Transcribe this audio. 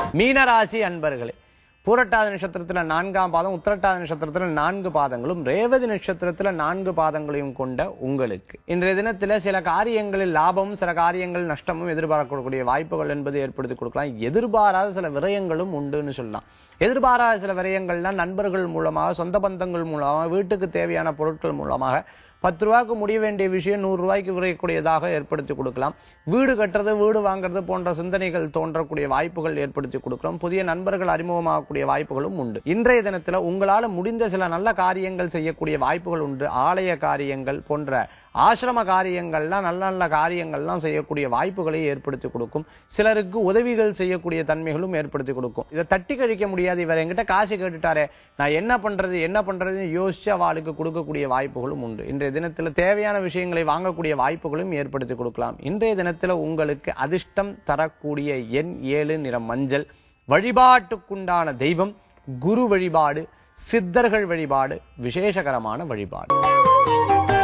மீனராசி அன்பர்களே பூரட்டாதி நட்சத்திரத்துல நான்காம் பாதம் உத்திரட்டாதி நட்சத்திரத்துல நான்கு பாதங்களும் ரேவதி நட்சத்திரத்துல நான்கு பாதங்களையும் கொண்ட உங்களுக்கு இன்றைய தினத்துல சில காரியங்களில் லாபமும் சில காரியங்கள் நஷ்டமும் எதிர்பார்க்கக்கூடிய வாய்ப்புகள் என்பது ஏற்படுத்தி கொடுக்கலாம் எதிர்பாராத சில விரயங்களும் உண்டுன்னு சொல்லலாம் எதிர்பாராத சில விரயங்கள்லாம் நண்பர்கள் மூலமாக சொந்த பந்தங்கள் மூலமாக வீட்டுக்கு தேவையான பொருட்கள் மூலமாக பத்து ரூபாய்க்கு முடிய வேண்டிய விஷயம் நூறு ரூபாய்க்கு விரையக்கூடியதாக ஏற்படுத்தி கொடுக்கலாம் வீடு கட்டுறது வீடு வாங்குறது போன்ற சிந்தனைகள் தோன்றக்கூடிய வாய்ப்புகள் ஏற்படுத்தி கொடுக்கலாம் புதிய நண்பர்கள் அறிமுகமாகக்கூடிய வாய்ப்புகளும் உண்டு இன்றைய தினத்துல உங்களால முடிந்த சில நல்ல காரியங்கள் செய்யக்கூடிய வாய்ப்புகள் உண்டு ஆலய காரியங்கள் போன்ற ஆசிரம காரியங்கள்லாம் நல்ல நல்ல காரியங்கள்லாம் செய்யக்கூடிய வாய்ப்புகளை ஏற்படுத்தி கொடுக்கும் சிலருக்கு உதவிகள் செய்யக்கூடிய தன்மைகளும் ஏற்படுத்தி கொடுக்கும் இதை தட்டி கழிக்க முடியாது இவர் என்கிட்ட காசு கேட்டுட்டாரே நான் என்ன பண்றது என்ன பண்றதுன்னு யோசிச்சு அவளுக்கு கொடுக்கக்கூடிய வாய்ப்புகளும் உண்டு இன்றைய தினத்துல தேவையான விஷயங்களை வாங்கக்கூடிய வாய்ப்புகளும் ஏற்படுத்தி கொடுக்கலாம் இன்றைய தினத்துல உங்களுக்கு அதிர்ஷ்டம் தரக்கூடிய எண் ஏழு நிறம் மஞ்சள் வழிபாட்டுக்குண்டான தெய்வம் குரு வழிபாடு சித்தர்கள் வழிபாடு விசேஷகரமான வழிபாடு